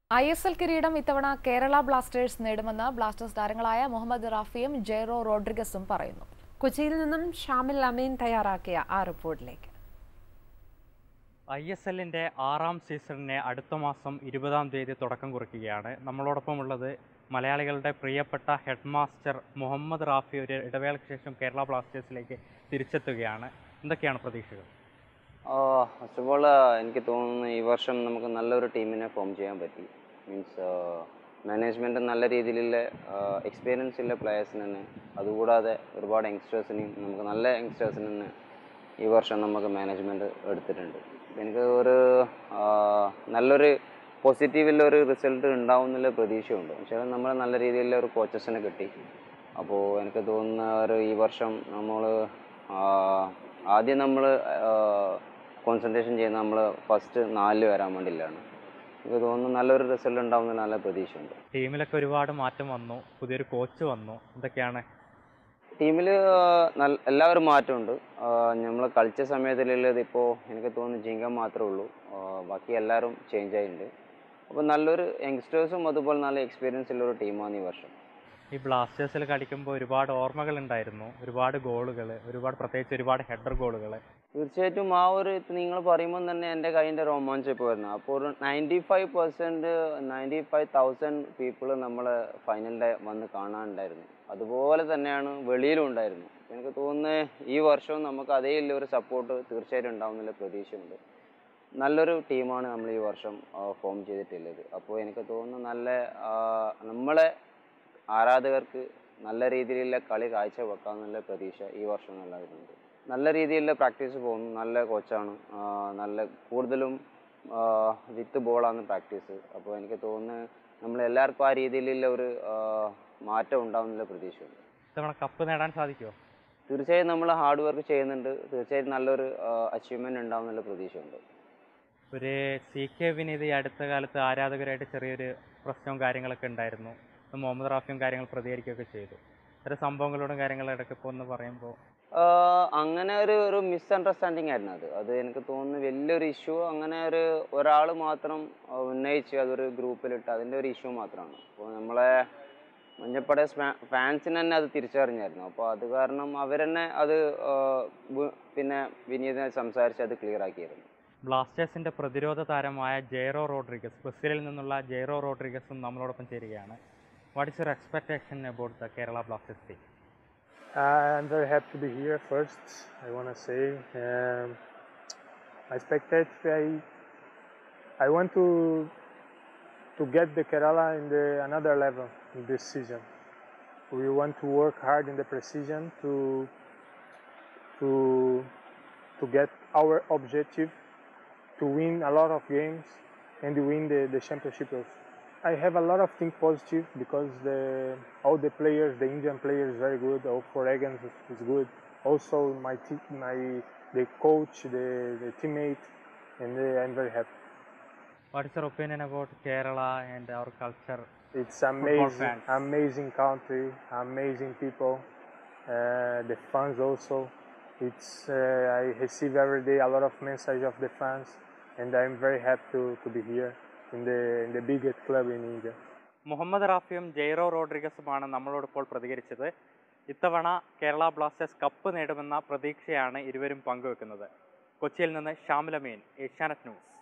I S L കിരീടം ഇത്തവണ Kerala Blasters നേടുമെന്ന് Blasters താരങ്ങളായ മുഹമ്മദ് റാഫിയും ജെയ്റോ റോഡ്രിഗസും പറയുന്നു കൊച്ചിയിൽ നിന്നും ഷാമിൽ അമീൻ തയ്യാറാക്കിയ ആ റിപ്പോർട്ടിലേക്ക് ഐ എസ് എല്ലിൻ്റെ ആറാം സീസണിന് അടുത്ത മാസം ഇരുപതാം തീയതി തുടക്കം കുറിക്കുകയാണ് നമ്മളോടൊപ്പം ഉള്ളത് മലയാളികളുടെ പ്രിയപ്പെട്ട ഹെഡ് മാസ്റ്റർ മുഹമ്മദ് റാഫി ഒരു ഇടവേളയ്ക്ക് ശേഷം കേരള ബ്ലാസ്റ്റേഴ്സിലേക്ക് തിരിച്ചെത്തുകയാണ് എന്തൊക്കെയാണ് പ്രതീക്ഷകൾ ഫസ്റ്റ് ഓഫ് ഓൾ എനിക്ക് തോന്നുന്നു ഈ വർഷം നമുക്ക് നല്ലൊരു ടീമിനെ ഫോം ചെയ്യാൻ പറ്റി മീൻസ് മാനേജ്മെൻറ്റ് നല്ല രീതിയിലുള്ള എക്സ്പീരിയൻസ് ഉള്ള പ്ലെയേഴ്സിന് തന്നെ അതുകൂടാതെ ഒരുപാട് യങ്സ്റ്റേഴ്സിനെയും നമുക്ക് നല്ല യങ്സ്റ്റേഴ്സിന് തന്നെ ഈ വർഷം നമുക്ക് മാനേജ്മെൻറ്റ് എടുത്തിട്ടുണ്ട് എനിക്ക് ഒരു ആ, നല്ലൊരു പോസിറ്റീവുള്ള ഒരു റിസൾട്ട് ഉണ്ടാവും എന്നുള്ള പ്രതീക്ഷയുണ്ട് പക്ഷേ നമ്മൾ നല്ല രീതിയിലുള്ള ഒരു കോച്ചസിനെ കിട്ടി അപ്പോൾ എനിക്ക് തോന്നുന്ന ഒരു ഈ വർഷം നമ്മൾ ആദ്യം നമ്മൾ കോൺസെൻട്രേഷൻ ചെയ്യുന്ന നമ്മൾ ഫസ്റ്റ് നാലിൽ വരാൻ വേണ്ടിയില്ലാണ് എനിക്ക് തോന്നുന്നു നല്ലൊരു റിസൾട്ട് ഉണ്ടാവും എന്ന് നല്ല പ്രതീക്ഷയുണ്ട് ടീമിലൊക്കെ ഒരുപാട് മാറ്റം വന്നു പുതിയൊരു കോച്ച് വന്നു എന്തൊക്കെയാണ് ടീമിൽ നല്ല എല്ലാവരും മാറ്റമുണ്ട് നമ്മൾ കളിച്ച സമയത്തിലുള്ളത് ഇപ്പോൾ എനിക്ക് തോന്നുന്നു ജിങ്ക മാത്രമേ ഉള്ളൂ ആ, ബാക്കി എല്ലാവരും ചേഞ്ച് ആയിട്ടുണ്ട് അപ്പോൾ നല്ലൊരു യങ്സ്റ്റേഴ്സും അതുപോലെ നല്ല എക്സ്പീരിയൻസ് ഉള്ള ഒരു ടീമാണ് ഈ വർഷം ഈ ബ്ലാസ്റ്റേഴ്സിൽ കളിക്കുമ്പോൾ ഒരുപാട് ഓർമ്മകൾ ഉണ്ടായിരുന്നു ഒരുപാട് ഗോളുകൾ ഒരുപാട് പ്രത്യേകിച്ച് ഒരുപാട് ഹെഡർ ഗോളുകൾ തീർച്ചയായിട്ടും ആ ഒരു നിങ്ങൾ പറയുമ്പോൾ തന്നെ എൻ്റെ കയ്യിൻ്റെ രോമാഞ്ചം ഇപ്പോൾ വരുന്നത് അപ്പോൾ ഒരു ninety five percent ninety five thousand people നമ്മൾ ഫൈനലിൻ്റെ വന്ന് കാണാനുണ്ടായിരുന്നു അതുപോലെ തന്നെയാണ് വെളിയിലും ഉണ്ടായിരുന്നു എനിക്ക് തോന്നുന്നത് ഈ വർഷവും നമുക്ക് അതേ ഉള്ള ഒരു സപ്പോർട്ട് തീർച്ചയായിട്ടും ഉണ്ടാവും എന്നുള്ള പ്രതീക്ഷയുണ്ട് നല്ലൊരു ടീമാണ് നമ്മൾ ഈ വർഷം ഫോം ചെയ്തിട്ടുള്ളത് അപ്പോൾ എനിക്ക് തോന്നുന്നു നല്ല ആ, നമ്മളെ ആരാധകർക്ക് നല്ല രീതിയിലുള്ള കളി കാഴ്ച വെക്കാമെന്നുള്ള പ്രതീക്ഷ ഈ വർഷം നല്ലതുണ്ട് നല്ല രീതിയിലുള്ള പ്രാക്ടീസ് പോകുന്നു നല്ല കോച്ചാണ് ആ, നല്ല കൂടുതലും വിത്ത് ബോളാണ് പ്രാക്ടീസ് അപ്പോൾ എനിക്ക് തോന്നുന്നു നമ്മൾ എല്ലാവർക്കും ആ രീതിയിലുള്ള ഒരു ആ, മാറ്റം ഉണ്ടാവുന്നുള്ള പ്രതീക്ഷയുണ്ട് ഇത്തവണ കപ്പ് നേടാൻ സാധിക്കുമോ തീർച്ചയായും നമ്മൾ ഹാർഡ് വർക്ക് ചെയ്യുന്നുണ്ട് തീർച്ചയായും നല്ലൊരു അച്ചീവ്മെൻറ്റ് ഉണ്ടാവും എന്നുള്ള പ്രതീക്ഷയുണ്ട് ഒരു സി കെ വിനീത് ഈ അടുത്ത കാലത്ത് ആരാധകരായിട്ട് ചെറിയൊരു പ്രശ്നവും കാര്യങ്ങളൊക്കെ ഉണ്ടായിരുന്നു അത് മുഹമ്മദ് റാഫിയും കാര്യങ്ങൾ പ്രതികരിക്കുകയൊക്കെ ചെയ്തു ഇത്തരം സംഭവങ്ങളോടും കാര്യങ്ങളും ഇടയ്ക്ക് ഇപ്പോൾ ഒന്ന് പറയുമ്പോൾ ആഹ് അങ്ങനെ ഒരു ഒരു മിസ്അണ്ടർസ്റ്റാൻഡിങ് ആയിരുന്നു അത് അത് എനിക്ക് തോന്നുന്നു വലിയൊരു ഇഷ്യൂ അങ്ങനെ ഒരു ഒരാൾ മാത്രം ആഹ് ഉന്നയിച്ച് അതൊരു ഗ്രൂപ്പിലിട്ട് അതിൻ്റെ ഒരു ഇഷ്യൂ മാത്രമാണ് അപ്പോൾ നമ്മളെ മഞ്ഞപ്പട ഫാൻസിന് തന്നെ അത് തിരിച്ചറിഞ്ഞായിരുന്നു അപ്പോൾ അത് കാരണം അവരെന്നെ അത് ആഹ് വി- പിന്നെ വിനീതിനെ സംസാരിച്ച് അത് ക്ലിയർ ആക്കിയിരുന്നു ബ്ലാസ്റ്റേഴ്സിൻ്റെ പ്രതിരോധ താരമായ ജെയ്റോ റോഡ്രിഗസ് ബ്രസീലിൽ നിന്നുള്ള ജെയ്റോ റോഡ്രിഗസും നമ്മളോടൊപ്പം ചേരുകയാണ് what is your expectation about the Kerala Blasters team I'm very happy to be here. First, I want to say um, my expectation. I I want to to get the Kerala in the another level in this season. We want to work hard in the precision to to to get our objective to win a lot of games and win the, the championship also. I have a lot of things positive because the all the players, the Indian players, very good. All four Egans is, is good. Also, my te- my the coach, the, the teammate, and uh, I'm very happy. What is your opinion about Kerala and our culture It's amazing, fans. amazing country, amazing people. Uh, the fans also. It's uh, I receive every day a lot of message of the fans, and I'm very happy to, to be here in the in the biggest club in India. Muhammad റാഫിയും Jairo റോഡ്രിഗസുമാണ് നമ്മളോടിപ്പോൾ പ്രതികരിച്ചത് ഇത്തവണ Kerala Blasters cup നേടുമെന്ന പ്രതീക്ഷയാണ് ഇരുവരും പങ്കുവെക്കുന്നത് കൊച്ചിയിൽ നിന്ന് ഷാമിലമീൻ ഏഷ്യാനെറ്റ് ന്യൂസ്